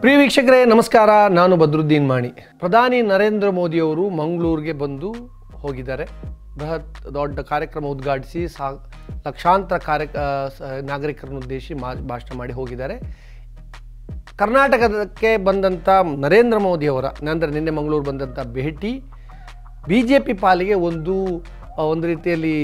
ಪ್ರಿಯ ವೀಕ್ಷಕರೇ ನಮಸ್ಕಾರ ನಾನು ಬದ್ರುದ್ದೀನ್ ಮಾಣಿ ಪ್ರಧಾನಿ ನರೇಂದ್ರ ಮೋದಿಯವರು ಮಂಗಳೂರಿಗೆ ಬಂದು ಹೋಗಿದ್ದಾರೆ ಬೃಹತ್ ದೊಡ್ಡ ಕಾರ್ಯಕ್ರಮ ಉದ್ಘಾಟಿಸಿ ಸಾ ಲಕ್ಷಾಂತರ ಕಾರ್ಯ ಆ, ಸ- ನಾಗರಿಕರನ್ನು ಉದ್ದೇಶಿಸಿ ಮಾ ಭಾಷಣ ಮಾಡಿ ಹೋಗಿದ್ದಾರೆ ಕರ್ನಾಟಕಕ್ಕೆ ಬಂದಂಥ ನರೇಂದ್ರ ಮೋದಿಯವರ ನಂತರ ನಿನ್ನೆ ಮಂಗಳೂರು ಬಂದಂಥ ಭೇಟಿ ಬಿ ಜೆ ಪಿ ಪಾಲಿಗೆ ಒಂದು ಆ, ಒಂದು ರೀತಿಯಲ್ಲಿ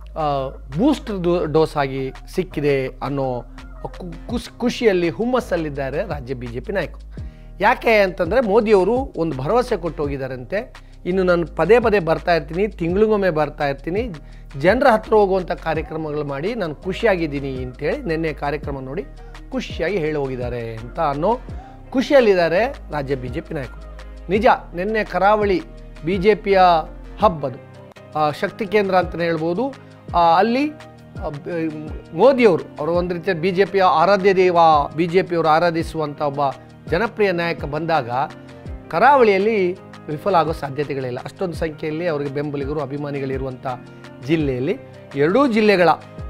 ಬೂಸ್ಟರ್ ಡೋಸ್ ಆಗಿ ಸಿಕ್ಕಿದೆ ಅನ್ನೋ ಕು- ಖುಷ್ ಖುಷಿಯಲ್ಲಿ ಹುಮ್ಮಸ್ಸಲ್ಲಿದ್ದಾರೆ ರಾಜ್ಯ ಬಿ ಜೆ ಪಿ ನಾಯಕರು ಯಾಕೆ ಅಂತಂದರೆ ಮೋದಿಯವರು ಒಂದು ಭರವಸೆ ಕೊಟ್ಟು ಹೋಗಿದ್ದಾರಂತೆ ಇನ್ನು ನಾನು ಪದೇ ಪದೇ ಬರ್ತಾ ಇರ್ತೀನಿ ತಿಂಗಳಿಗೊಮ್ಮೆ ಬರ್ತಾ ಇರ್ತೀನಿ ಜನರ ಹತ್ರ ಹೋಗುವಂಥ ಕಾರ್ಯಕ್ರಮಗಳು ಮಾಡಿ ನಾನು ಖುಷಿಯಾಗಿದ್ದೀನಿ ಅಂತೇಳಿ ನಿನ್ನೆ ಕಾರ್ಯಕ್ರಮ ನೋಡಿ ಖುಷಿಯಾಗಿ ಹೇಳಿ ಹೋಗಿದ್ದಾರೆ ಅಂತ ಅನ್ನೋ ಖುಷಿಯಲ್ಲಿದ್ದಾರೆ ರಾಜ್ಯ ಬಿ ಜೆ ಪಿ ನಾಯಕರು ನಿಜ ನಿನ್ನೆ ಕರಾವಳಿ ಬಿ ಜೆ ಪಿಯ ಹಬ್ ಅದು ಆ, ಶಕ್ತಿ ಕೇಂದ್ರ ಅಂತಲೇ ಹೇಳ್ಬೋದು ಆ, ಅಲ್ಲಿ ಆ, ಬ- ಮೋದಿಯವರು ಅವರು ಒಂದು ರೀತಿಯ ಬಿ ಜೆ ಪಿಯ ಆರಾಧ್ಯ ದೇವ ಬಿ ಜೆ ಪಿಯವರು ಆರಾಧಿಸುವಂಥ ಒಬ್ಬ ಜನಪ್ರಿಯ ನಾಯಕ ಬಂದಾಗ ಕರಾವಳಿಯಲ್ಲಿ ವಿಫಲ ಆಗೋ ಸಾಧ್ಯತೆಗಳಿಲ್ಲ ಅಷ್ಟೊಂದು ಸಂಖ್ಯೆಯಲ್ಲಿ ಅವರಿಗೆ ಬೆಂಬಲಿಗರು ಅಭಿಮಾನಿಗಳಿರುವಂಥ ಜಿಲ್ಲೆಯಲ್ಲಿ ಎರಡೂ ಜಿಲ್ಲೆಗಳ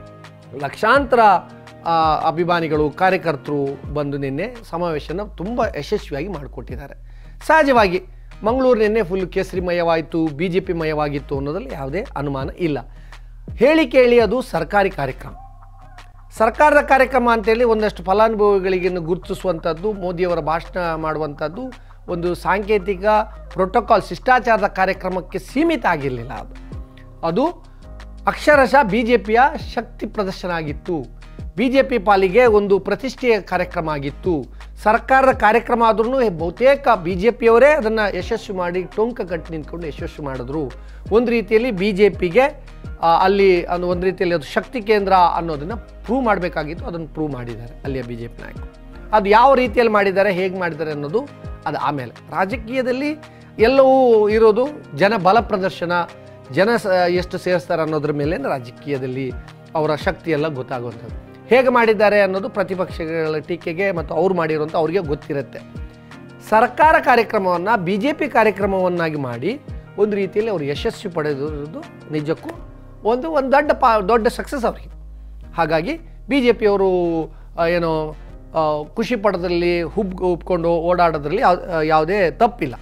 ಲಕ್ಷಾಂತರ ಆ, ಅಭಿಮಾನಿಗಳು ಕಾರ್ಯಕರ್ತರು ಬಂದು ನಿನ್ನೆ ಸಮಾವೇಶನ ತುಂಬ ಯಶಸ್ವಿಯಾಗಿ ಮಾಡಿಕೊಟ್ಟಿದ್ದಾರೆ ಸಹಜವಾಗಿ ಮಂಗಳೂರು ನಿನ್ನೆ ಫುಲ್ ಕೇಸರಿಮಯವಾಯಿತು ಬಿ ಜೆ ಪಿ ಮಯವಾಗಿತ್ತು ಅನ್ನೋದ್ರಲ್ಲಿ ಯಾವುದೇ ಅನುಮಾನ ಇಲ್ಲ ಹೇಳಿ ಕೇಳಿ ಅದು ಸರ್ಕಾರಿ ಕಾರ್ಯಕ್ರಮ ಸರ್ಕಾರದ ಕಾರ್ಯಕ್ರಮ ಅಂತೇಳಿ ಒಂದಷ್ಟು ಫಲಾನುಭವಿಗಳಿಗೆ ಗುರುತಿಸುವಂಥದ್ದು ಮೋದಿಯವರ ಭಾಷಣ ಮಾಡುವಂಥದ್ದು ಒಂದು ಸಾಂಕೇತಿಕ ಪ್ರೋಟೋಕಾಲ್ ಶಿಷ್ಟಾಚಾರದ ಕಾರ್ಯಕ್ರಮಕ್ಕೆ ಸೀಮಿತ ಆಗಿರಲಿಲ್ಲ ಅದು ಅದು ಅಕ್ಷರಶಃ ಬಿ ಜೆ ಪಿಯ ಶಕ್ತಿ ಪ್ರದರ್ಶನ ಆಗಿತ್ತು ಬಿ ಜೆ ಪಿ ಪಾಲಿಗೆ ಒಂದು ಪ್ರತಿಷ್ಠೆಯ ಕಾರ್ಯಕ್ರಮ ಆಗಿತ್ತು ಸರ್ಕಾರದ ಕಾರ್ಯಕ್ರಮ ಆದ್ರೂ ಬಹುತೇಕ ಬಿ ಜೆ ಪಿಯವರೇ ಅದನ್ನು ಯಶಸ್ವಿ ಮಾಡಿ ಟೊಂಕ ಕಟ್ಟಿ ನಿಂತ್ಕೊಂಡು ಯಶಸ್ವಿ ಮಾಡಿದ್ರು ಒಂದು ರೀತಿಯಲ್ಲಿ ಬಿ ಜೆ ಪಿಗೆ ಅಲ್ಲಿ ಅದು ಒಂದು ರೀತಿಯಲ್ಲಿ ಅದು ಶಕ್ತಿ ಕೇಂದ್ರ ಅನ್ನೋದನ್ನು ಪ್ರೂವ್ ಮಾಡಬೇಕಾಗಿತ್ತು ಅದನ್ನು ಪ್ರೂವ್ ಮಾಡಿದ್ದಾರೆ ಅಲ್ಲಿಯ ಬಿ ಜೆ ಪಿ ನಾಯಕರು ಅದು ಯಾವ ರೀತಿಯಲ್ಲಿ ಮಾಡಿದ್ದಾರೆ ಹೇಗೆ ಮಾಡಿದ್ದಾರೆ ಅನ್ನೋದು ಅದು ಆಮೇಲೆ ರಾಜಕೀಯದಲ್ಲಿ ಎಲ್ಲವೂ ಇರೋದು ಜನ ಬಲ ಪ್ರದರ್ಶನ ಜನ ಸ ಎಷ್ಟು ಸೇರಿಸ್ತಾರೆ ಅನ್ನೋದ್ರ ಮೇಲೆ ರಾಜಕೀಯದಲ್ಲಿ ಅವರ ಶಕ್ತಿ ಎಲ್ಲ ಗೊತ್ತಾಗುವಂಥದ್ದು ಹೇಗೆ ಮಾಡಿದ್ದಾರೆ ಅನ್ನೋದು ಪ್ರತಿಪಕ್ಷಗಳ ಟೀಕೆಗೆ ಮತ್ತು ಅವ್ರು ಮಾಡಿರುವಂಥ ಅವ್ರಿಗೆ ಗೊತ್ತಿರುತ್ತೆ ಸರ್ಕಾರ ಕಾರ್ಯಕ್ರಮವನ್ನು ಬಿ ಜೆ ಪಿ ಕಾರ್ಯಕ್ರಮವನ್ನಾಗಿ ಮಾಡಿ ಒಂದು ರೀತಿಯಲ್ಲಿ ಅವರು ಯಶಸ್ವಿ ಪಡೆದಿರೋದು ನಿಜಕ್ಕೂ ಒಂದು ಒಂದು ದೊಡ್ಡ ಪಾ ದೊಡ್ಡ ಸಕ್ಸಸ್ ಅವರಿಗೆ ಹಾಗಾಗಿ ಬಿ ಜೆ ಪಿಯವರು ಏನೋ ಆ, ಖುಷಿ ಪಡೋದ್ರಲ್ಲಿ ಹುಬ್ ಉಬ್ಕೊಂಡು ಓಡಾಡೋದ್ರಲ್ಲಿ ಯಾವ್- ಆ, ಯಾವುದೇ ತಪ್ಪಿಲ್ಲ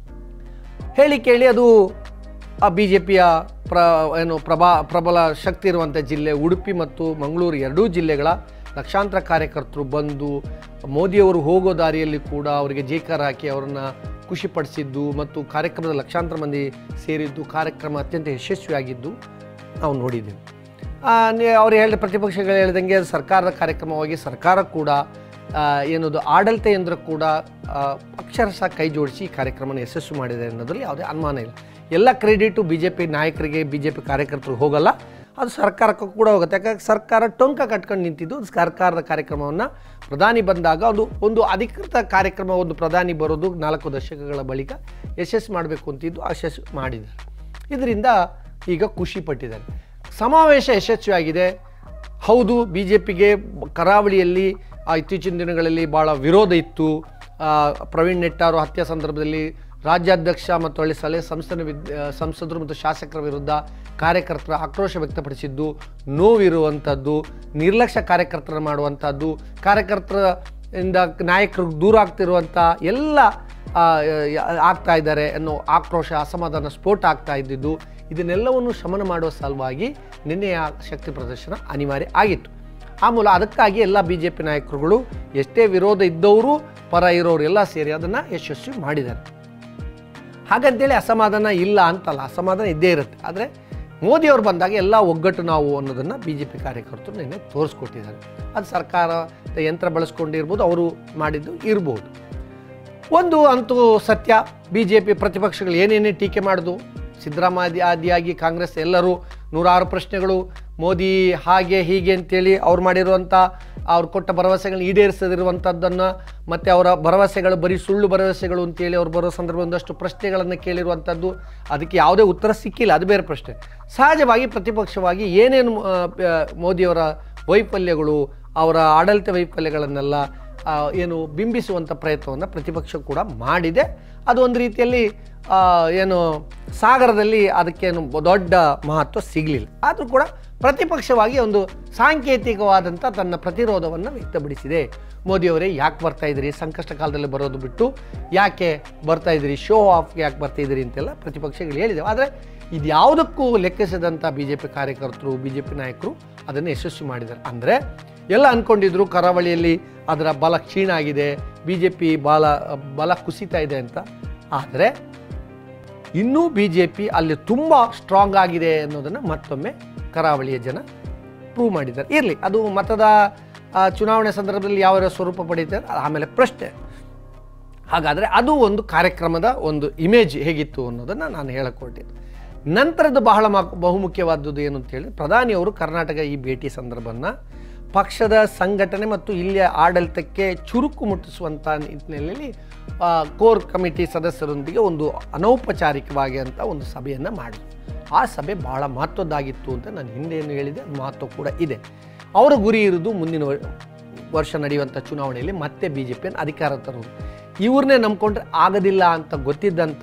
ಹೇಳಿ ಕೇಳಿ ಅದು ಆ ಬಿ ಜೆ ಪಿಯ ಪ್ರ ಏನು ಪ್ರಭಾ ಪ್ರಬಲ ಶಕ್ತಿ ಇರುವಂಥ ಜಿಲ್ಲೆ ಉಡುಪಿ ಮತ್ತು ಮಂಗಳೂರು ಎರಡೂ ಜಿಲ್ಲೆಗಳ ಲಕ್ಷಾಂತರ ಕಾರ್ಯಕರ್ತರು ಬಂದು ಮೋದಿಯವರು ಹೋಗೋ ದಾರಿಯಲ್ಲಿ ಕೂಡ ಅವರಿಗೆ ಜೇಕಾರ ಹಾಕಿ ಅವರನ್ನು ಖುಷಿಪಡಿಸಿದ್ದು ಮತ್ತು ಕಾರ್ಯಕ್ರಮದ ಲಕ್ಷಾಂತರ ಮಂದಿ ಸೇರಿದ್ದು ಕಾರ್ಯಕ್ರಮ ಅತ್ಯಂತ ಯಶಸ್ವಿಯಾಗಿದ್ದು ನಾವು ನೋಡಿದ್ದೇವೆ ಆ, ನಿ- ಅವ್ರು ಹೇಳಿದ ಪ್ರತಿಪಕ್ಷಗಳು ಹೇಳ್ದಂಗೆ ಅದು ಸರ್ಕಾರದ ಕಾರ್ಯಕ್ರಮವಾಗಿ ಸರ್ಕಾರ ಕೂಡ ಆ, ಏನದು ಆಡಳಿತ ಯಂತ್ರ ಕೂಡ ಆ, ಅಕ್ಷರಶಃ ಕೈ ಜೋಡಿಸಿ ಈ ಕಾರ್ಯಕ್ರಮನ ಯಶಸ್ವಿ ಮಾಡಿದೆ ಅನ್ನೋದ್ರಲ್ಲಿ ಯಾವುದೇ ಅನುಮಾನ ಇಲ್ಲ ಎಲ್ಲ ಕ್ರೆಡಿಟು ಬಿ ಜೆ ಪಿ ನಾಯಕರಿಗೆ ಬಿ ಜೆ ಪಿ ಕಾರ್ಯಕರ್ತರಿಗೆ ಹೋಗಲ್ಲ ಅದು ಸರ್ಕಾರಕ್ಕೂ ಕೂಡ ಹೋಗುತ್ತೆ ಯಾಕಂದ್ರೆ ಸರ್ಕಾರ ಟೊಂಕ ಕಟ್ಕೊಂಡು ನಿಂತಿದ್ದು ಅದು ಸರ್ಕಾರದ ಕಾರ್ಯಕ್ರಮವನ್ನು ಪ್ರಧಾನಿ ಬಂದಾಗ ಅದು ಒಂದು ಅಧಿಕೃತ ಕಾರ್ಯಕ್ರಮ ಒಂದು ಪ್ರಧಾನಿ ಬರೋದು ನಾಲ್ಕು ದಶಕಗಳ ಬಳಿಕ ಯಶಸ್ಸು ಮಾಡಬೇಕು ಅಂತಿದ್ದು ಯಶಸ್ಸು ಮಾಡಿದ್ದಾರೆ ಇದರಿಂದ ಈಗ ಖುಷಿ ಪಟ್ಟಿದ್ದಾರೆ ಸಮಾವೇಶ ಯಶಸ್ವಿಯಾಗಿದೆ ಹೌದು ಬಿ ಜೆ ಪಿಗೆ ಕರಾವಳಿಯಲ್ಲಿ ಆ ಇತ್ತೀಚಿನ ದಿನಗಳಲ್ಲಿ ಭಾಳ ವಿರೋಧ ಇತ್ತು ಆ, ಪ್ರವೀಣ್ ನೆಟ್ಟಾರು ಹತ್ಯೆ ಸಂದರ್ಭದಲ್ಲಿ ರಾಜ್ಯಾಧ್ಯಕ್ಷ ಮತ್ತು ಹಳ್ಳಿ ಸಲಹೆ ಸಂಸದ ವಿದ್ ಸಂಸದರು ಮತ್ತು ಶಾಸಕರ ವಿರುದ್ಧ ಕಾರ್ಯಕರ್ತರ ಆಕ್ರೋಶ ವ್ಯಕ್ತಪಡಿಸಿದ್ದು ನೋವಿರುವಂಥದ್ದು ನಿರ್ಲಕ್ಷ್ಯ ಕಾರ್ಯಕರ್ತರ ಮಾಡುವಂಥದ್ದು ಕಾರ್ಯಕರ್ತರ ಇಂದ ನಾಯಕರು ದೂರ ಆಗ್ತಿರುವಂಥ ಎಲ್ಲ ಆ, ಯ- ಆಗ್ತಾ ಇದ್ದಾರೆ ಅನ್ನೋ ಆಕ್ರೋಶ ಅಸಮಾಧಾನ ಸ್ಫೋಟ ಆಗ್ತಾ ಇದ್ದಿದ್ದು ಇದನ್ನೆಲ್ಲವನ್ನು ಶಮನ ಮಾಡುವ ಸಲುವಾಗಿ ನಿನ್ನೆಯ ಶಕ್ತಿ ಪ್ರದರ್ಶನ ಅನಿವಾರ್ಯ ಆಗಿತ್ತು ಆ ಮೂಲ ಅದಕ್ಕಾಗಿ ಎಲ್ಲ ಬಿ ಜೆ ಪಿ ನಾಯಕರುಗಳು ಎಷ್ಟೇ ವಿರೋಧ ಇದ್ದವರು ಪರ ಇರೋರು ಎಲ್ಲ ಸೇರಿ ಅದನ್ನು ಯಶಸ್ವಿ ಮಾಡಿದ್ದಾರೆ ಹಾಗಂತೇಳಿ ಅಸಮಾಧಾನ ಇಲ್ಲ ಅಂತಲ್ಲ ಅಸಮಾಧಾನ ಇದ್ದೇ ಇರುತ್ತೆ ಆದರೆ ಮೋದಿಯವರು ಬಂದಾಗ ಎಲ್ಲ ಒಗ್ಗಟ್ಟು ನಾವು ಅನ್ನೋದನ್ನು ಬಿ ಜೆ ಪಿ ಕಾರ್ಯಕರ್ತರು ನಿನ್ನೆ ತೋರಿಸ್ಕೊಟ್ಟಿದ್ದಾರೆ ಅದು ಸರ್ಕಾರದ ಯಂತ್ರ ಬಳಸ್ಕೊಂಡಿರ್ಬೋದು ಅವರು ಮಾಡಿದ್ದು ಇರ್ಬೋದು ಒಂದು ಅಂತೂ ಸತ್ಯ ಬಿ ಜೆ ಪಿ ಪ್ರತಿಪಕ್ಷಗಳು ಏನೇನೇ ಟೀಕೆ ಮಾಡೋದು ಸಿದ್ದರಾಮಯ್ಯ ಆದಿಯಾಗಿ ಕಾಂಗ್ರೆಸ್ ಎಲ್ಲರೂ ನೂರಾರು ಪ್ರಶ್ನೆಗಳು ಮೋದಿ ಹಾಗೆ ಹೀಗೆ ಅಂತೇಳಿ ಅವ್ರು ಮಾಡಿರುವಂಥ ಅವ್ರು ಕೊಟ್ಟ ಭರವಸೆಗಳನ್ನ ಈಡೇರಿಸದಿರುವಂಥದ್ದನ್ನು ಮತ್ತು ಅವರ ಭರವಸೆಗಳು ಬರೀ ಸುಳ್ಳು ಭರವಸೆಗಳು ಅಂತೇಳಿ ಅವ್ರು ಬರೋ ಸಂದರ್ಭ ಒಂದಷ್ಟು ಪ್ರಶ್ನೆಗಳನ್ನು ಕೇಳಿರುವಂಥದ್ದು ಅದಕ್ಕೆ ಯಾವುದೇ ಉತ್ತರ ಸಿಕ್ಕಿಲ್ಲ ಅದು ಬೇರೆ ಪ್ರಶ್ನೆ ಸಹಜವಾಗಿ ಪ್ರತಿಪಕ್ಷವಾಗಿ ಏನೇನು ಆ, ಪ- ಮೋದಿಯವರ ವೈಫಲ್ಯಗಳು ಅವರ ಆಡಳಿತ ವೈಫಲ್ಯಗಳನ್ನೆಲ್ಲ ಆ, ಏನು ಬಿಂಬಿಸುವಂಥ ಪ್ರಯತ್ನವನ್ನು ಪ್ರತಿಪಕ್ಷ ಕೂಡ ಮಾಡಿದೆ ಅದು ಒಂದು ರೀತಿಯಲ್ಲಿ ಆ, ಏನು ಸಾಗರದಲ್ಲಿ ಅದಕ್ಕೇನು ದೊಡ್ಡ ಮಹತ್ವ ಸಿಗಲಿಲ್ಲ ಆದರೂ ಕೂಡ ಪ್ರತಿಪಕ್ಷವಾಗಿ ಒಂದು ಸಾಂಕೇತಿಕವಾದಂಥ ತನ್ನ ಪ್ರತಿರೋಧವನ್ನು ವ್ಯಕ್ತಪಡಿಸಿದೆ ಮೋದಿಯವರೇ ಯಾಕೆ ಬರ್ತಾ ಇದ್ದೀರಿ ಸಂಕಷ್ಟ ಕಾಲದಲ್ಲಿ ಬರೋದು ಬಿಟ್ಟು ಯಾಕೆ ಬರ್ತಾ ಇದ್ದೀರಿ ಶೋ ಆಫ್ಗೆ ಯಾಕೆ ಬರ್ತಾ ಇದ್ದೀರಿ ಅಂತೆಲ್ಲ ಪ್ರತಿಪಕ್ಷಗಳು ಹೇಳಿದೆ ಆದರೆ ಇದ್ಯಾವುದಕ್ಕೂ ಲೆಕ್ಕಿಸದಂಥ ಬಿ ಜೆ ಪಿ ಕಾರ್ಯಕರ್ತರು ಬಿ ಜೆ ಪಿ ನಾಯಕರು ಅದನ್ನು ಯಶಸ್ವಿ ಮಾಡಿದ್ದಾರೆ ಅಂದರೆ ಎಲ್ಲ ಅಂದ್ಕೊಂಡಿದ್ರು ಕರಾವಳಿಯಲ್ಲಿ ಅದರ ಬಲ ಕ್ಷೀಣ ಆಗಿದೆ ಬಿ ಜೆ ಪಿ ಬಲ ಬಲ ಕುಸಿತಾ ಇದೆ ಅಂತ ಆದರೆ ಇನ್ನೂ ಬಿ ಜೆ ಪಿ ಅಲ್ಲಿ ತುಂಬ ಸ್ಟ್ರಾಂಗ್ ಆಗಿದೆ ಅನ್ನೋದನ್ನು ಮತ್ತೊಮ್ಮೆ ಕರಾವಳಿಯ ಜನ ಪ್ರೂವ್ ಮಾಡಿದ್ದಾರೆ ಇರಲಿ ಅದು ಮತದ ಆ, ಚುನಾವಣೆ ಸಂದರ್ಭದಲ್ಲಿ ಯಾವ ಯಾವ ಸ್ವರೂಪ ಪಡೀತಾರೆ ಅದು ಆಮೇಲೆ ಪ್ರಶ್ನೆ ಹಾಗಾದರೆ ಅದು ಒಂದು ಕಾರ್ಯಕ್ರಮದ ಒಂದು ಇಮೇಜ್ ಹೇಗಿತ್ತು ಅನ್ನೋದನ್ನು ನಾನು ಹೇಳಕ್ಕೆ ಹೊರಟಿದ್ದೆ ನಂತರದ್ದು ಬಹಳ ಮ ಬಹುಮುಖ್ಯವಾದದ್ದು ಏನು ಅಂತ ಹೇಳಿ ಪ್ರಧಾನಿಯವರು ಕರ್ನಾಟಕ ಈ ಭೇಟಿ ಸಂದರ್ಭವನ್ನು ಪಕ್ಷದ ಸಂಘಟನೆ ಮತ್ತು ಇಲ್ಲಿಯ ಆಡಳಿತಕ್ಕೆ ಚುರುಕು ಮುಟ್ಟಿಸುವಂಥ ನಿಟ್ಟಿನಲ್ಲಿ ಆ, ಕೋರ್ ಕಮಿಟಿ ಸದಸ್ಯರೊಂದಿಗೆ ಒಂದು ಅನೌಪಚಾರಿಕವಾಗಿ ಅಂತ ಒಂದು ಸಭೆಯನ್ನು ಮಾಡಿದ್ರು ಆ ಸಭೆ ಬಹಳ ಮಹತ್ವದ್ದಾಗಿತ್ತು ಅಂತ ನಾನು ಹಿಂದೆ ಏನು ಹೇಳಿದೆ ಅದು ಮಹತ್ವ ಕೂಡ ಇದೆ ಅವರ ಗುರಿ ಇರೋದು ಮುಂದಿನ ವರ್- ವರ್ಷ ನಡೆಯುವಂಥ ಚುನಾವಣೆಯಲ್ಲಿ ಮತ್ತೆ ಬಿ ಜೆ ಪಿಯನ್ನು ಅಧಿಕಾರ ತರುವುದು ಇವ್ರನ್ನೇ ನಂಬ್ಕೊಂಡ್ರೆ ಆಗೋದಿಲ್ಲ ಅಂತ ಗೊತ್ತಿದ್ದಂಥ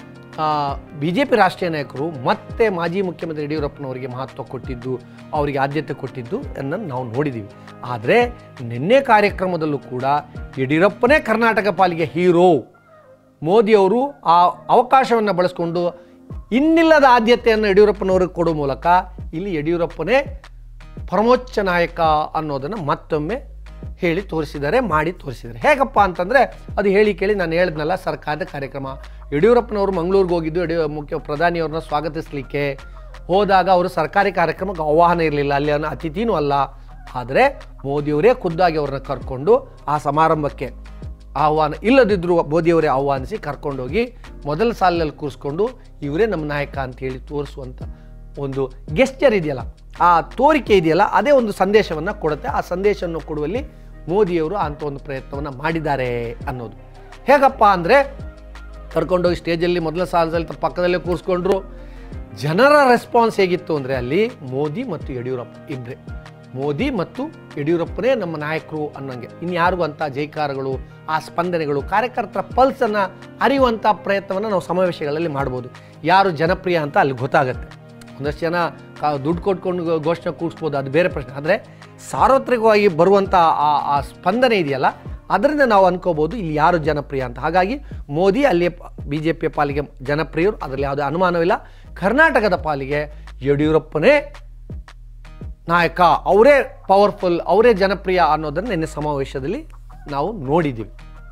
ಬಿ ಜೆ ಪಿ ರಾಷ್ಟ್ರೀಯ ನಾಯಕರು ಮತ್ತೆ ಮಾಜಿ ಮುಖ್ಯಮಂತ್ರಿ ಯಡಿಯೂರಪ್ಪನವರಿಗೆ ಮಹತ್ವ ಕೊಟ್ಟಿದ್ದು ಅವರಿಗೆ ಆದ್ಯತೆ ಕೊಟ್ಟಿದ್ದು ಅನ್ನೋದು ನಾವು ನೋಡಿದ್ದೀವಿ ಆದರೆ ನಿನ್ನೆ ಕಾರ್ಯಕ್ರಮದಲ್ಲೂ ಕೂಡ ಯಡಿಯೂರಪ್ಪನೇ ಕರ್ನಾಟಕ ಪಾಲಿಗೆ ಹೀರೋ ಮೋದಿಯವರು ಆ ಅವಕಾಶವನ್ನು ಬಳಸ್ಕೊಂಡು ಇನ್ನಿಲ್ಲದ ಆದ್ಯತೆಯನ್ನು ಯಡಿಯೂರಪ್ಪನವ್ರಿಗೆ ಕೊಡೋ ಮೂಲಕ ಇಲ್ಲಿ ಯಡಿಯೂರಪ್ಪನೇ ಪರಮೋಚ್ಚ ನಾಯಕ ಅನ್ನೋದನ್ನು ಮತ್ತೊಮ್ಮೆ ಹೇಳಿ ತೋರಿಸಿದ್ದಾರೆ ಮಾಡಿ ತೋರಿಸಿದ್ದಾರೆ ಹೇಗಪ್ಪ ಅಂತಂದರೆ ಅದು ಹೇಳಿ ಕೇಳಿ ನಾನು ಹೇಳಿದ್ನಲ್ಲ ಸರ್ಕಾರದ ಕಾರ್ಯಕ್ರಮ ಯಡಿಯೂರಪ್ಪನವರು ಮಂಗಳೂರಿಗೆ ಹೋಗಿದ್ದು ಯಡಿಯೂ ಮುಖ್ಯ ಪ್ರಧಾನಿಯವ್ರನ್ನ ಸ್ವಾಗತಿಸಲಿಕ್ಕೆ ಹೋದಾಗ ಅವರು ಸರ್ಕಾರಿ ಕಾರ್ಯಕ್ರಮಕ್ಕೆ ಆಹ್ವಾನ ಇರಲಿಲ್ಲ ಅಲ್ಲಿ ಅನ್ನೋ ಅತಿಥಿನೂ ಅಲ್ಲ ಆದರೆ ಮೋದಿಯವರೇ ಖುದ್ದಾಗಿ ಅವ್ರನ್ನ ಕರ್ಕೊಂಡು ಆ ಸಮಾರಂಭಕ್ಕೆ ಆಹ್ವಾನ ಇಲ್ಲದಿದ್ದರೂ ಮೋದಿಯವರೇ ಆಹ್ವಾನಿಸಿ ಕರ್ಕೊಂಡೋಗಿ ಮೊದಲ ಸಾಲಿನಲ್ಲಿ ಕೂರಿಸ್ಕೊಂಡು ಇವರೇ ನಮ್ಮ ನಾಯಕ ಅಂತ ಹೇಳಿ ತೋರಿಸುವಂಥ ಒಂದು ಗೆಸ್ಚರ್ ಇದೆಯಲ್ಲ ಆ ತೋರಿಕೆ ಇದೆಯಲ್ಲ ಅದೇ ಒಂದು ಸಂದೇಶವನ್ನು ಕೊಡುತ್ತೆ ಆ ಸಂದೇಶವನ್ನು ಕೊಡುವಲ್ಲಿ ಮೋದಿಯವರು ಅಂಥ ಒಂದು ಪ್ರಯತ್ನವನ್ನು ಮಾಡಿದ್ದಾರೆ ಅನ್ನೋದು ಹೇಗಪ್ಪ ಅಂದರೆ ಕರ್ಕೊಂಡೋಗಿ ಸ್ಟೇಜಲ್ಲಿ ಮೊದಲ ಸಾಲದಲ್ಲಿ ತ- ಪಕ್ಕದಲ್ಲೇ ಕೂರಿಸ್ಕೊಂಡ್ರು ಜನರ ರೆಸ್ಪಾನ್ಸ್ ಹೇಗಿತ್ತು ಅಂದರೆ ಅಲ್ಲಿ ಮೋದಿ ಮತ್ತು ಯಡಿಯೂರಪ್ಪ ಇಬ್ಬರೇ ಮೋದಿ ಮತ್ತು ಯಡಿಯೂರಪ್ಪನೇ ನಮ್ಮ ನಾಯಕರು ಅನ್ನೋಂಗೆ ಇನ್ಯಾರಿಗೂ ಅಂಥ ಜೈಕಾರಗಳು ಆ ಸ್ಪಂದನೆಗಳು ಕಾರ್ಯಕರ್ತರ ಪಲ್ಸನ್ನು ಅರಿಯುವಂಥ ಪ್ರಯತ್ನವನ್ನು ನಾವು ಸಮಾವೇಶಗಳಲ್ಲಿ ಮಾಡ್ಬೋದು ಯಾರು ಜನಪ್ರಿಯ ಅಂತ ಅಲ್ಲಿ ಗೊತ್ತಾಗುತ್ತೆ ಒಂದಷ್ಟು ಜನ ಕಾ- ದುಡ್ಡು ಕೊಟ್ಕೊಂಡು ಗೋ- ಘೋಷಣೆ ಕೂಡಿಸ್ಬೋದು ಅದು ಬೇರೆ ಪ್ರಶ್ನೆ ಆದರೆ ಸಾರ್ವತ್ರಿಕವಾಗಿ ಬರುವಂಥ ಆ ಆ ಸ್ಪಂದನೆ ಇದೆಯಲ್ಲ ಅದರಿಂದ ನಾವು ಅನ್ಕೋಬೋದು ಇಲ್ಲಿ ಯಾರು ಜನಪ್ರಿಯ ಅಂತ ಹಾಗಾಗಿ ಮೋದಿ ಅಲ್ಲಿ ಬಿ ಜೆ ಪಿಯ ಪಾಲಿಗೆ ಜನಪ್ರಿಯರು ಅದರಲ್ಲಿ ಯಾವುದೇ ಅನುಮಾನವಿಲ್ಲ ಕರ್ನಾಟಕದ ಪಾಲಿಗೆ ಯಡಿಯೂರಪ್ಪನೇ ನಾಯಕ ಅವರೇ ಪವರ್ಫುಲ್ ಅವರೇ ಜನಪ್ರಿಯ ಅನ್ನೋದನ್ನು ನಿನ್ನೆ ಸಮಾವೇಶದಲ್ಲಿ ನಾವು ನೋಡಿದ್ದೀವಿ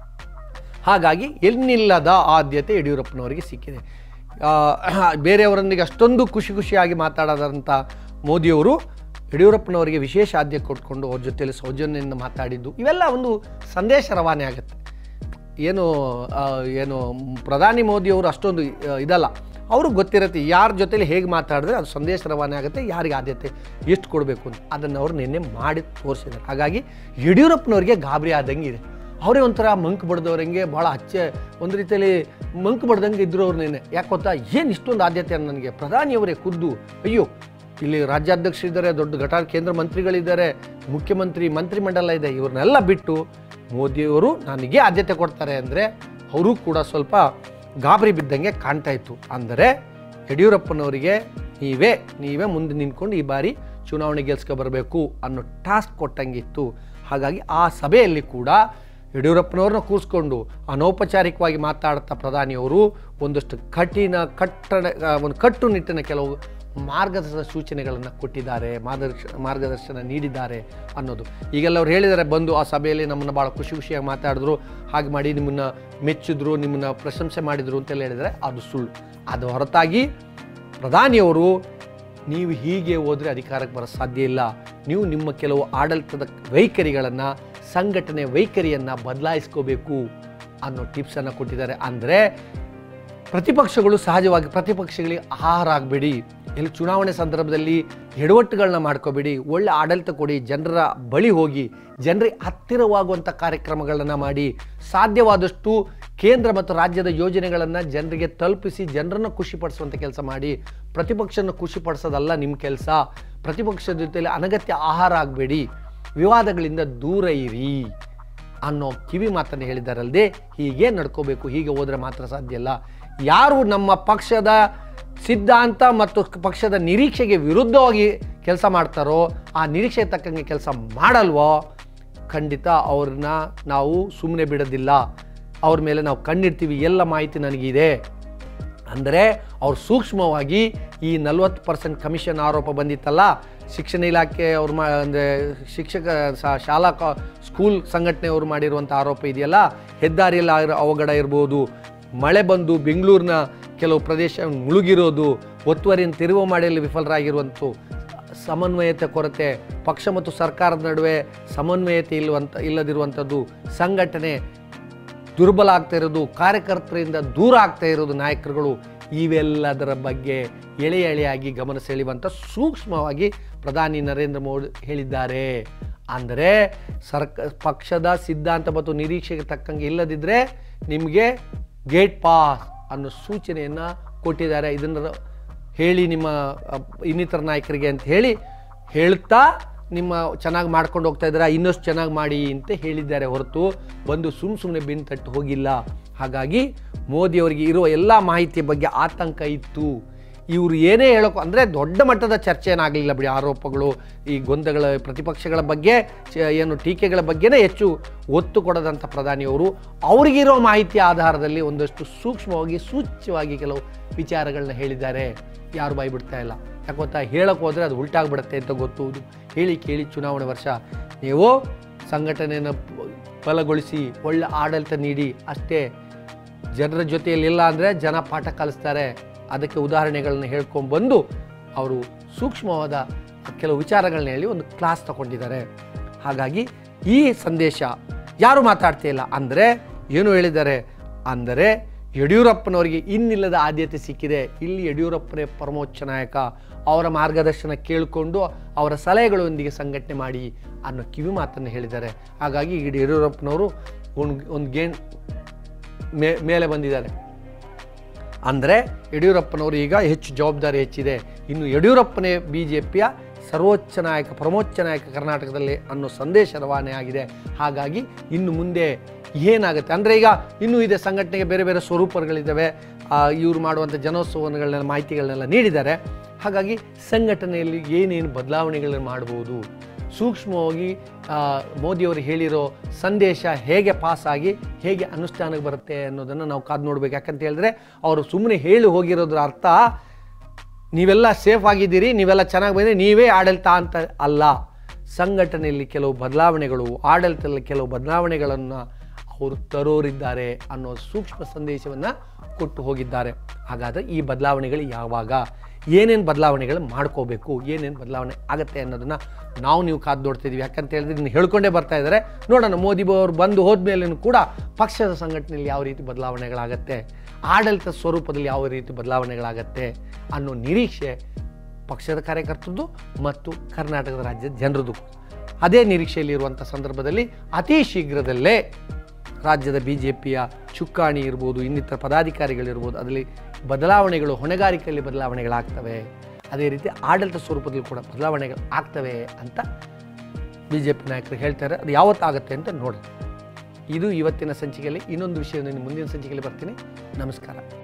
ಹಾಗಾಗಿ ಎನ್ನಿಲ್ಲದ ಆದ್ಯತೆ ಯಡಿಯೂರಪ್ಪನವರಿಗೆ ಸಿಕ್ಕಿದೆ ಆ, ಬೇರೆಯವರೊಂದಿಗೆ ಅಷ್ಟೊಂದು ಖುಷಿ ಖುಷಿಯಾಗಿ ಮಾತಾಡದಂಥ ಮೋದಿಯವರು ಯಡಿಯೂರಪ್ಪನವರಿಗೆ ವಿಶೇಷ ಆದ್ಯತೆ ಕೊಟ್ಕೊಂಡು ಅವ್ರ ಜೊತೆಯಲ್ಲಿ ಸೌಜನ್ಯದಿಂದ ಮಾತಾಡಿದ್ದು ಇವೆಲ್ಲ ಒಂದು ಸಂದೇಶ ರವಾನೆ ಆಗುತ್ತೆ ಏನು ಆ, ಏನು ಮ್, ಪ್ರಧಾನಿ ಮೋದಿಯವರು ಅಷ್ಟೊಂದು ಆ, ಇದಲ್ಲ ಅವ್ರಿಗೆ ಗೊತ್ತಿರುತ್ತೆ ಯಾರ ಜೊತೆಲಿ ಹೇಗೆ ಮಾತಾಡಿದ್ರೆ ಅದು ಸಂದೇಶ ರವಾನೆ ಆಗುತ್ತೆ ಯಾರಿಗೆ ಆದ್ಯತೆ ಎಷ್ಟು ಕೊಡಬೇಕು ಅಂತ ಅದನ್ನು ಅವರು ನಿನ್ನೆ ಮಾಡಿ ತೋರಿಸಿದ್ದಾರೆ ಹಾಗಾಗಿ ಯಡಿಯೂರಪ್ಪನವ್ರಿಗೆ ಗಾಬರಿ ಆದಂಗೆ ಇದೆ ಅವರೇ ಒಂಥರ ಮಂಕ್ ಬಡ್ದವ್ರಂಗೆ ಭಾಳ ಹಚ್ಚೆ ಒಂದು ರೀತಿಯಲ್ಲಿ ಮಂಕ್ ಬಡ್ದಂಗೆ ಇದ್ರು ಅವ್ರು ನಿನ್ನೆ ಯಾಕೆ ಗೊತ್ತಾ ಏನು ಇಷ್ಟೊಂದು ಆದ್ಯತೆ ನನಗೆ ಪ್ರಧಾನಿಯವರೇ ಖುದ್ದು ಅಯ್ಯೋ ಇಲ್ಲಿ ರಾಜ್ಯಾಧ್ಯಕ್ಷರಿದ್ದಾರೆ ದೊಡ್ಡ ಘಟ ಕೇಂದ್ರ ಮಂತ್ರಿಗಳಿದ್ದಾರೆ ಮುಖ್ಯಮಂತ್ರಿ ಮಂತ್ರಿಮಂಡಲ ಇದೆ ಇವ್ರನ್ನೆಲ್ಲ ಬಿಟ್ಟು ಮೋದಿಯವರು ನನಗೆ ಆದ್ಯತೆ ಕೊಡ್ತಾರೆ ಅಂದರೆ ಅವರು ಕೂಡ ಸ್ವಲ್ಪ ಗಾಬರಿ ಬಿದ್ದಂಗೆ ಕಾಣ್ತಾ ಇತ್ತು ಅಂದರೆ ಯಡಿಯೂರಪ್ಪನವರಿಗೆ ನೀವೇ ನೀವೇ ಮುಂದೆ ನಿಂತ್ಕೊಂಡು ಈ ಬಾರಿ ಚುನಾವಣೆ ಗೆಲ್ಸ್ಕೊ ಬರಬೇಕು ಅನ್ನೋ ಟಾಸ್ಕ್ ಕೊಟ್ಟಂಗಿತ್ತು ಹಾಗಾಗಿ ಆ ಸಭೆಯಲ್ಲಿ ಕೂಡ ಯಡಿಯೂರಪ್ಪನವ್ರನ್ನ ಕೂರಿಸ್ಕೊಂಡು ಅನೌಪಚಾರಿಕವಾಗಿ ಮಾತಾಡ್ತಾ ಪ್ರಧಾನಿಯವರು ಒಂದಷ್ಟು ಕಠಿಣ ಕಟ್ಟಡ ಆ, ಒಂದು ಕಟ್ಟುನಿಟ್ಟಿನ ಕೆಲವು ಮಾರ್ಗದರ್ಶನ ಸೂಚನೆಗಳನ್ನು ಕೊಟ್ಟಿದ್ದಾರೆ ಮಾರ್ಗದರ್ಶ ಮಾರ್ಗದರ್ಶನ ನೀಡಿದ್ದಾರೆ ಅನ್ನೋದು ಈಗೆಲ್ಲ ಅವ್ರು ಹೇಳಿದ್ದಾರೆ ಬಂದು ಆ ಸಭೆಯಲ್ಲಿ ನಮ್ಮನ್ನು ಭಾಳ ಖುಷಿ ಖುಷಿಯಾಗಿ ಮಾತಾಡಿದ್ರು ಹಾಗೆ ಮಾಡಿ ನಿಮ್ಮನ್ನು ಮೆಚ್ಚಿದ್ರು ನಿಮ್ಮನ್ನು ಪ್ರಶಂಸೆ ಮಾಡಿದ್ರು ಅಂತೆಲ್ಲ ಹೇಳಿದರೆ ಅದು ಸುಳ್ಳು ಅದು ಹೊರತಾಗಿ ಪ್ರಧಾನಿಯವರು ನೀವು ಹೀಗೆ ಹೋದರೆ ಅಧಿಕಾರಕ್ಕೆ ಬರೋ ಸಾಧ್ಯ ಇಲ್ಲ ನೀವು ನಿಮ್ಮ ಕೆಲವು ಆಡಳಿತದ ವೈಖರಿಗಳನ್ನು ಸಂಘಟನೆ ವೈಖರಿಯನ್ನು ಬದಲಾಯಿಸ್ಕೋಬೇಕು ಅನ್ನೋ ಟಿಪ್ಸನ್ನು ಕೊಟ್ಟಿದ್ದಾರೆ ಅಂದರೆ ಪ್ರತಿಪಕ್ಷಗಳು ಸಹಜವಾಗಿ ಪ್ರತಿಪಕ್ಷಗಳಿಗೆ ಆಹಾರ ಆಗಬೇಡಿ ಇಲ್ಲಿ ಚುನಾವಣೆ ಸಂದರ್ಭದಲ್ಲಿ ಎಡವಟ್ಟುಗಳನ್ನ ಮಾಡ್ಕೋಬೇಡಿ ಒಳ್ಳೆ ಆಡಳಿತ ಕೊಡಿ ಜನರ ಬಳಿ ಹೋಗಿ ಜನರಿಗೆ ಹತ್ತಿರವಾಗುವಂಥ ಕಾರ್ಯಕ್ರಮಗಳನ್ನು ಮಾಡಿ ಸಾಧ್ಯವಾದಷ್ಟು ಕೇಂದ್ರ ಮತ್ತು ರಾಜ್ಯದ ಯೋಜನೆಗಳನ್ನು ಜನರಿಗೆ ತಲುಪಿಸಿ ಜನರನ್ನು ಖುಷಿಪಡಿಸುವಂಥ ಕೆಲಸ ಮಾಡಿ ಪ್ರತಿಪಕ್ಷನ ಖುಷಿಪಡಿಸೋದಲ್ಲ ನಿಮ್ಮ ಕೆಲಸ ಪ್ರತಿಪಕ್ಷದ ಜೊತೆಯಲ್ಲಿ ಅನಗತ್ಯ ಆಹಾರ ಆಗಬೇಡಿ ವಿವಾದಗಳಿಂದ ದೂರ ಇರಿ ಅನ್ನೋ ಕಿವಿ ಮಾತನ್ನು ಹೇಳಿದ್ದಾರಲ್ಲದೆ ಹೀಗೆ ನಡ್ಕೋಬೇಕು ಹೀಗೆ ಹೋದರೆ ಮಾತ್ರ ಸಾಧ್ಯ ಇಲ್ಲ ಯಾರು ನಮ್ಮ ಪಕ್ಷದ ಸಿದ್ಧಾಂತ ಮತ್ತು ಪಕ್ಷದ ನಿರೀಕ್ಷೆಗೆ ವಿರುದ್ಧವಾಗಿ ಕೆಲಸ ಮಾಡ್ತಾರೋ ಆ ನಿರೀಕ್ಷೆಗೆ ತಕ್ಕಂಗೆ ಕೆಲಸ ಮಾಡಲ್ವೋ ಖಂಡಿತ ಅವ್ರನ್ನ ನಾವು ಸುಮ್ಮನೆ ಬಿಡೋದಿಲ್ಲ ಅವ್ರ ಮೇಲೆ ನಾವು ಕಣ್ಣಿಡ್ತೀವಿ ಎಲ್ಲ ಮಾಹಿತಿ ನನಗಿದೆ ಅಂದರೆ ಅವ್ರು ಸೂಕ್ಷ್ಮವಾಗಿ ಈ ನಲ್ವತ್ತು ಪರ್ಸೆಂಟ್ ಕಮಿಷನ್ ಆರೋಪ ಬಂದಿತ್ತಲ್ಲ ಶಿಕ್ಷಣ ಇಲಾಖೆ ಅವ್ರು ಮಾ ಅಂದರೆ ಶಿಕ್ಷಕ ಸ- ಶಾಲಾ ಕಾ ಸ್ಕೂಲ್ ಸಂಘಟನೆಯವರು ಮಾಡಿರುವಂಥ ಆರೋಪ ಇದೆಯಲ್ಲ ಹೆದ್ದಾರಿಯಲ್ಲಿ ಆಗಿರೋ ಅವಘಡ ಇರ್ಬೋದು ಮಳೆ ಬಂದು ಬೆಂಗಳೂರಿನ ಕೆಲವು ಪ್ರದೇಶ ಮುಳುಗಿರೋದು ಒತ್ತುವರಿಯನ್ನು ತೆರವು ಮಾಡಲು ವಿಫಲರಾಗಿರುವಂಥ ಸಮನ್ವಯತೆ ಕೊರತೆ ಪಕ್ಷ ಮತ್ತು ಸರ್ಕಾರದ ನಡುವೆ ಸಮನ್ವಯತೆ ಇಲ್ಲವಂತ ಇಲ್ಲದಿರುವಂಥದ್ದು ಸಂಘಟನೆ ದುರ್ಬಲ ಆಗ್ತಾ ಇರೋದು ಕಾರ್ಯಕರ್ತರಿಂದ ದೂರ ಆಗ್ತಾ ಇರೋದು ನಾಯಕರುಗಳು ಇವೆಲ್ಲದರ ಬಗ್ಗೆ ಎಳೆ ಎಳೆಯಾಗಿ ಗಮನ ಸೆಳೆಯುವಂಥ ಸೂಕ್ಷ್ಮವಾಗಿ ಪ್ರಧಾನಿ ನರೇಂದ್ರ ಮೋದಿ ಹೇಳಿದ್ದಾರೆ ಅಂದರೆ ಸರ್ಕ ಪಕ್ಷದ ಸಿದ್ಧಾಂತ ಮತ್ತು ನಿರೀಕ್ಷೆಗೆ ತಕ್ಕಂಗೆ ಇಲ್ಲದಿದ್ದರೆ ನಿಮಗೆ ಗೇಟ್ ಪಾಸ್ ಅನ್ನೋ ಸೂಚನೆಯನ್ನು ಕೊಟ್ಟಿದ್ದಾರೆ ಇದನ್ನು ಹೇಳಿ ನಿಮ್ಮ ಅ, ಇನ್ನಿತರ ನಾಯಕರಿಗೆ ಅಂತ ಹೇಳಿ ಹೇಳ್ತಾ ನಿಮ್ಮ ಚೆನ್ನಾಗಿ ಮಾಡ್ಕೊಂಡು ಹೋಗ್ತಾ ಇದ್ದೀರಾ ಇನ್ನಷ್ಟು ಚೆನ್ನಾಗಿ ಮಾಡಿ ಅಂತ ಹೇಳಿದ್ದಾರೆ ಹೊರತು ಬಂದು ಸುಮ್ಮ ಸುಮ್ಮನೆ ಬೆನ್ನು ತಟ್ಟು ಹೋಗಿಲ್ಲ ಹಾಗಾಗಿ ಮೋದಿಯವರಿಗೆ ಇರುವ ಎಲ್ಲ ಮಾಹಿತಿಯ ಬಗ್ಗೆ ಆತಂಕ ಇತ್ತು ಇವರು ಏನೇ ಹೇಳೋಕೆ ಅಂದರೆ ದೊಡ್ಡ ಮಟ್ಟದ ಚರ್ಚೆ ಏನಾಗಲಿಲ್ಲ ಬಿಡಿ ಆರೋಪಗಳು ಈ ಗೊಂದಗಳ ಪ್ರತಿಪಕ್ಷಗಳ ಬಗ್ಗೆ ಚ- ಏನು ಟೀಕೆಗಳ ಬಗ್ಗೆನೇ ಹೆಚ್ಚು ಒತ್ತು ಕೊಡದಂಥ ಪ್ರಧಾನಿಯವರು ಅವರಿಗಿರೋ ಮಾಹಿತಿಯ ಆಧಾರದಲ್ಲಿ ಒಂದಷ್ಟು ಸೂಕ್ಷ್ಮವಾಗಿ ಸೂಚ್ಯವಾಗಿ ಕೆಲವು ವಿಚಾರಗಳನ್ನ ಹೇಳಿದ್ದಾರೆ ಯಾರು ಬಾಯಿ ಬಿಡ್ತಾ ಇಲ್ಲ ಯಾಕೆ ಗೊತ್ತಾ ಹೇಳಕ್ಕೆ ಹೋದರೆ ಅದು ಉಲ್ಟಾಗ್ಬಿಡುತ್ತೆ ಅಂತ ಗೊತ್ತುವುದು ಹೇಳಿ ಕೇಳಿ ಚುನಾವಣೆ ವರ್ಷ ನೀವು ಸಂಘಟನೆಯನ್ನು ಪ- ಬಲಗೊಳಿಸಿ ಒಳ್ಳೆ ಆಡಳಿತ ನೀಡಿ ಅಷ್ಟೇ ಜನರ ಜೊತೆಯಲ್ಲಿ ಇಲ್ಲ ಅಂದರೆ ಜನ ಪಾಠ ಕಲಿಸ್ತಾರೆ ಅದಕ್ಕೆ ಉದಾಹರಣೆಗಳನ್ನ ಹೇಳ್ಕೊಂಡು ಬಂದು ಅವರು ಸೂಕ್ಷ್ಮವಾದ ಕೆಲವು ವಿಚಾರಗಳನ್ನ ಹೇಳಿ ಒಂದು ಕ್ಲಾಸ್ ತಗೊಂಡಿದ್ದಾರೆ ಹಾಗಾಗಿ ಈ ಸಂದೇಶ ಯಾರು ಮಾತಾಡ್ತಾ ಇಲ್ಲ ಅಂದರೆ ಏನು ಹೇಳಿದ್ದಾರೆ ಅಂದರೆ ಯಡಿಯೂರಪ್ಪನವರಿಗೆ ಇನ್ನಿಲ್ಲದ ಆದ್ಯತೆ ಸಿಕ್ಕಿದೆ ಇಲ್ಲಿ ಯಡಿಯೂರಪ್ಪನೇ ಪರಮೋಚ್ಚ ನಾಯಕ ಅವರ ಮಾರ್ಗದರ್ಶನ ಕೇಳಿಕೊಂಡು ಅವರ ಸಲಹೆಗಳೊಂದಿಗೆ ಸಂಘಟನೆ ಮಾಡಿ ಅನ್ನೋ ಕಿವಿ ಮಾತನ್ನು ಹೇಳಿದ್ದಾರೆ ಹಾಗಾಗಿ ಈಗ ಯಡಿಯೂರಪ್ಪನವರು ಒಂದು ಒಂದು ಗೇಣ್ ಮೇ ಮೇಲೆ ಬಂದಿದ್ದಾರೆ ಅಂದರೆ ಯಡಿಯೂರಪ್ಪನವರು ಈಗ ಹೆಚ್ಚು ಜವಾಬ್ದಾರಿ ಹೆಚ್ಚಿದೆ ಇನ್ನು ಯಡಿಯೂರಪ್ಪನೇ ಬಿ ಜೆ ಪಿಯ ಸರ್ವೋಚ್ಚ ನಾಯಕ ಪ್ರಮೋಚ್ಚ ನಾಯಕ ಕರ್ನಾಟಕದಲ್ಲಿ ಅನ್ನೋ ಸಂದೇಶ ರವಾನೆ ಆಗಿದೆ ಹಾಗಾಗಿ ಇನ್ನು ಮುಂದೆ ಏನಾಗುತ್ತೆ ಅಂದರೆ ಈಗ ಇನ್ನೂ ಇದೆ ಸಂಘಟನೆಗೆ ಬೇರೆ ಬೇರೆ ಸ್ವರೂಪಗಳಿದ್ದಾವೆ ಇವರು ಮಾಡುವಂಥ ಜನೋತ್ಸವಗಳನ್ನೆಲ್ಲ ಮಾಹಿತಿಗಳನ್ನೆಲ್ಲ ನೀಡಿದ್ದಾರೆ ಹಾಗಾಗಿ ಸಂಘಟನೆಯಲ್ಲಿ ಏನೇನು ಬದಲಾವಣೆಗಳನ್ನು ಮಾಡ್ಬೋದು ಸೂಕ್ಷ್ಮವಾಗಿ ಆ, ಮೋದಿಯವರು ಹೇಳಿರೋ ಸಂದೇಶ ಹೇಗೆ ಪಾಸ್ ಆಗಿ ಹೇಗೆ ಅನುಷ್ಠಾನಕ್ಕೆ ಬರುತ್ತೆ ಅನ್ನೋದನ್ನು ನಾವು ಕಾದು ನೋಡ್ಬೇಕು ಯಾಕಂತ ಹೇಳಿದ್ರೆ ಅವರು ಸುಮ್ಮನೆ ಹೇಳಿ ಹೋಗಿರೋದ್ರ ಅರ್ಥ ನೀವೆಲ್ಲ ಸೇಫ್ ಆಗಿದ್ದೀರಿ ನೀವೆಲ್ಲ ಚೆನ್ನಾಗಿ ಬಂದರೆ ನೀವೇ ಆಡಳಿತ ಅಂತ ಅಲ್ಲ ಸಂಘಟನೆಯಲ್ಲಿ ಕೆಲವು ಬದಲಾವಣೆಗಳು ಆಡಳಿತದಲ್ಲಿ ಕೆಲವು ಬದಲಾವಣೆಗಳನ್ನು ಅವರು ತರೋರಿದ್ದಾರೆ ಅನ್ನೋ ಸೂಕ್ಷ್ಮ ಸಂದೇಶವನ್ನು ಕೊಟ್ಟು ಹೋಗಿದ್ದಾರೆ ಹಾಗಾದರೆ ಈ ಬದಲಾವಣೆಗಳು ಯಾವಾಗ ಏನೇನು ಬದಲಾವಣೆಗಳು ಮಾಡ್ಕೋಬೇಕು ಏನೇನು ಬದಲಾವಣೆ ಆಗುತ್ತೆ ಅನ್ನೋದನ್ನು ನಾವು ನೀವು ಕಾದು ನೋಡ್ತಿದ್ದೀವಿ ಯಾಕಂತ ಹೇಳಿದ್ರೆ ಇನ್ನು ಹೇಳ್ಕೊಂಡೇ ಬರ್ತಾ ಇದ್ದಾರೆ ನೋಡೋಣ ಮೋದಿ ಅವರು ಬಂದು ಹೋದ್ಮೇಲೂ ಕೂಡ ಪಕ್ಷದ ಸಂಘಟನೆಯಲ್ಲಿ ಯಾವ ರೀತಿ ಬದಲಾವಣೆಗಳಾಗತ್ತೆ ಆಡಳಿತ ಸ್ವರೂಪದಲ್ಲಿ ಯಾವ ರೀತಿ ಬದಲಾವಣೆಗಳಾಗತ್ತೆ ಅನ್ನೋ ನಿರೀಕ್ಷೆ ಪಕ್ಷದ ಕಾರ್ಯಕರ್ತರದ್ದು ಮತ್ತು ಕರ್ನಾಟಕದ ರಾಜ್ಯದ ಜನರದ್ದು ಅದೇ ನಿರೀಕ್ಷೆಯಲ್ಲಿರುವಂಥ ಸಂದರ್ಭದಲ್ಲಿ ಅತಿ ಶೀಘ್ರದಲ್ಲೇ ರಾಜ್ಯದ ಬಿ ಜೆ ಪಿಯ ಚುಕ್ಕಾಣಿ ಇರ್ಬೋದು ಇನ್ನಿತರ ಪದಾಧಿಕಾರಿಗಳಿರ್ಬೋದು ಅದರಲ್ಲಿ ಬದಲಾವಣೆಗಳು ಹೊಣೆಗಾರಿಕೆಯಲ್ಲಿ ಬದಲಾವಣೆಗಳಾಗ್ತವೆ ಅದೇ ರೀತಿ ಆಡಳಿತ ಸ್ವರೂಪದಲ್ಲಿ ಕೂಡ ಬದಲಾವಣೆಗಳು ಆಗ್ತವೆ ಅಂತ ಬಿ ಜೆ ಪಿ ನಾಯಕರು ಹೇಳ್ತಾರೆ ಅದು ಯಾವತ್ತಾಗುತ್ತೆ ಅಂತ ನೋಡಿ ಇದು ಇವತ್ತಿನ ಸಂಚಿಕೆಯಲ್ಲಿ ಇನ್ನೊಂದು ವಿಷಯ ಮುಂದಿನ ಸಂಚಿಕೆಯಲ್ಲಿ ಬರ್ತೀನಿ ನಮಸ್ಕಾರ